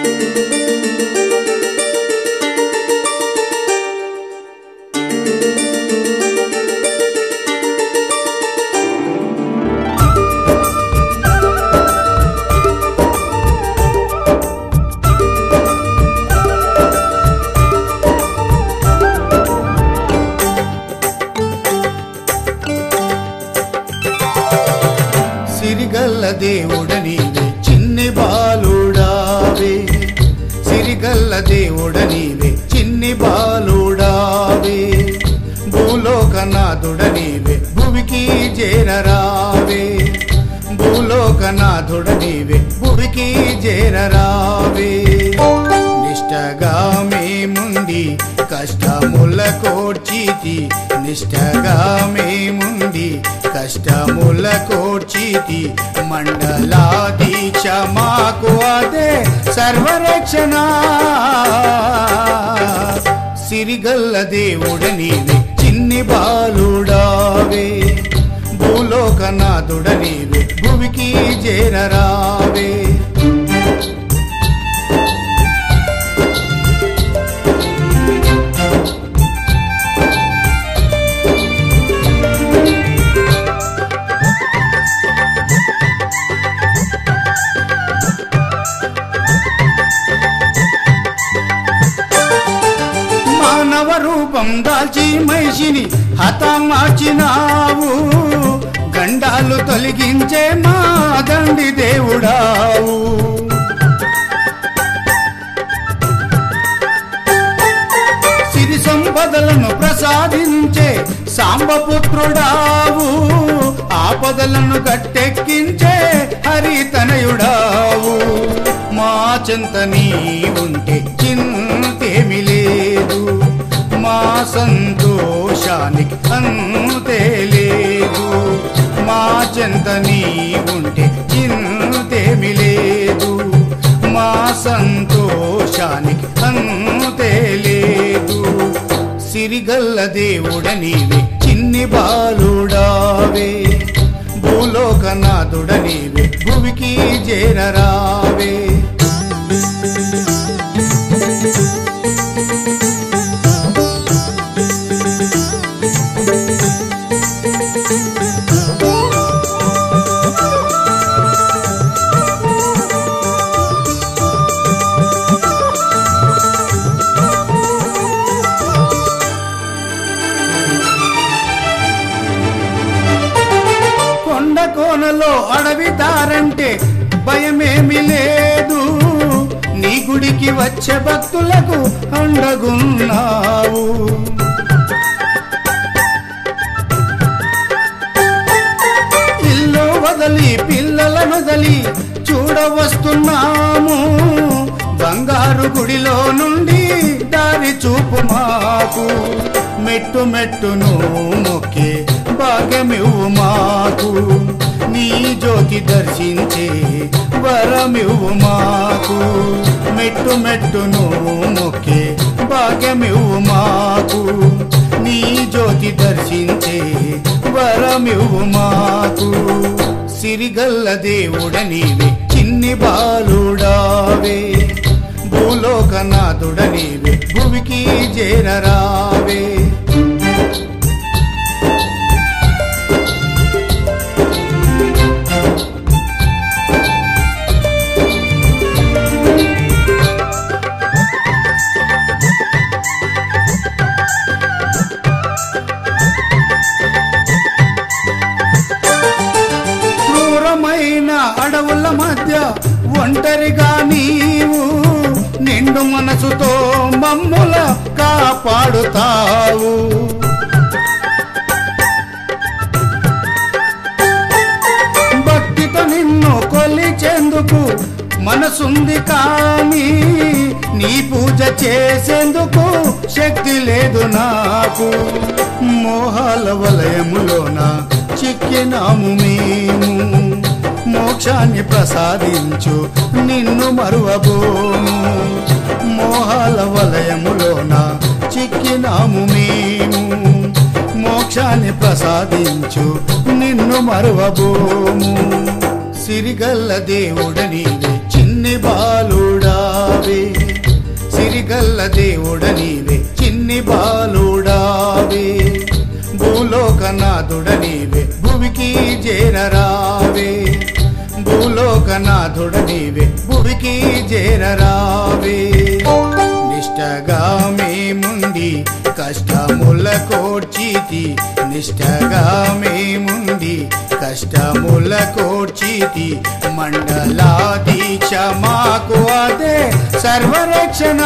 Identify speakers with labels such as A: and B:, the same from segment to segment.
A: సిరిగల్ల దేవుడ నీవే చిన్ని బాలుడావే సిరిగల్ల దేవుడ నీవే చిన్ని బాలుడావే భూలోకనాథుడ నీవే భువికి చేరరావే భూలోకనాథుడ నీవే భువికి చేరరావే నిష్టగా మేముండి కష్టముల కోర్చితి నిష్టగా మేముండి కష్టముల కోర్చితి మండలా దీక్ష మాకు అదే సర్వరక్షణ సిరిగల్ల దేవుడ నీవే చిన్ని బాలుడావే భూలోకనాథుడ నీవే భువికి చేరరావే మానవ రూపం దాల్చి మహిషిని హతమార్చినావు గండాలు తొలగించే మా దండి దేవుడావు సిరి సంపదలను ప్రసాదించే సాంబపుత్రుడావు ఆపదలను గట్టెక్కించే హరితనయుడావు మా చెంత నీ ఉంటే చింతేమి లేదు మా సంతోషానికి అంతే లేదు మా చెంత నీ ఉంటే చింతేమి లేదు మా సంతోషానికి అంతే లేదు సిరిగల్ల దేవుడ నీవే చిన్ని బాలుడావే భూలోకనాథుడ నీవే భువికి చేరరావే కొండ కోనలో అడవి దారంటే భయమేమి లేదు నీ గుడికి వచ్చే భక్తులకు అండగున్నావు ఇల్లు వదలి పిల్లలను వదలి చూడవస్తున్నాము బంగారు గుడిలో నుండి దారి చూపు మాకు మెట్టు మెట్టును మొక్కే భాగ్యమివ్వు మాకు నీ జ్యోతి దర్శించే వరమివ్వు మాకు మెట్టు మెట్టును మొక్కే భాగ్యమివ్వు మాకు నీ జ్యోతి దర్శించే వరమివ్వు మాకు సిరిగల్ల దేవుడ నీవే చిన్ని బాలుడావే భూలోకనాథుడ నీవే భువికి చేరరావే క్రూరమైన అడవుల మధ్య ఒంటరిగా నీవు నిండు మనసుతో మమ్ముల కాపాడుతావు భక్తితో నిన్ను కొలిచేందుకు మనసుంది కానీ నీ పూజ చేసేందుకు శక్తి లేదు నాకు మోహాల వలయములోన చిక్కినాము మేము మోక్షాన్ని ప్రసాదించు నిన్ను మరువబోము మోహాల వలయములోన చిక్కినాము మేము మోక్షాన్ని ప్రసాదించు నిన్ను మరువబోము సిరిగల్ల దేవుడ నీవే చిన్ని బాలుడావే దేవుడ నీవే చిన్ని బాలుడావే భూలోకనాథుడ నీవే భువికి చేరరావే భూలోకనాథుడ నీవే భువికి చేరరావే నిష్టగా మేముండి కష్టముల కోర్చితి నిష్టగా మేముండి కష్టముల కోర్చితి మండలా దీక్ష మాకు అదే సర్వరక్షణ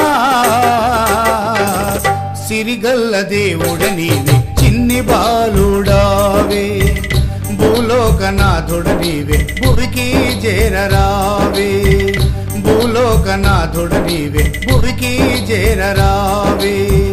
A: సిరిగల్ల దేవుడ నీవే చిన్ని బాలుడావే భూలోకనాథుడ నీవే భువికి చేరరావే భూలోకనాథుడ నీవే భువికి చేరరావే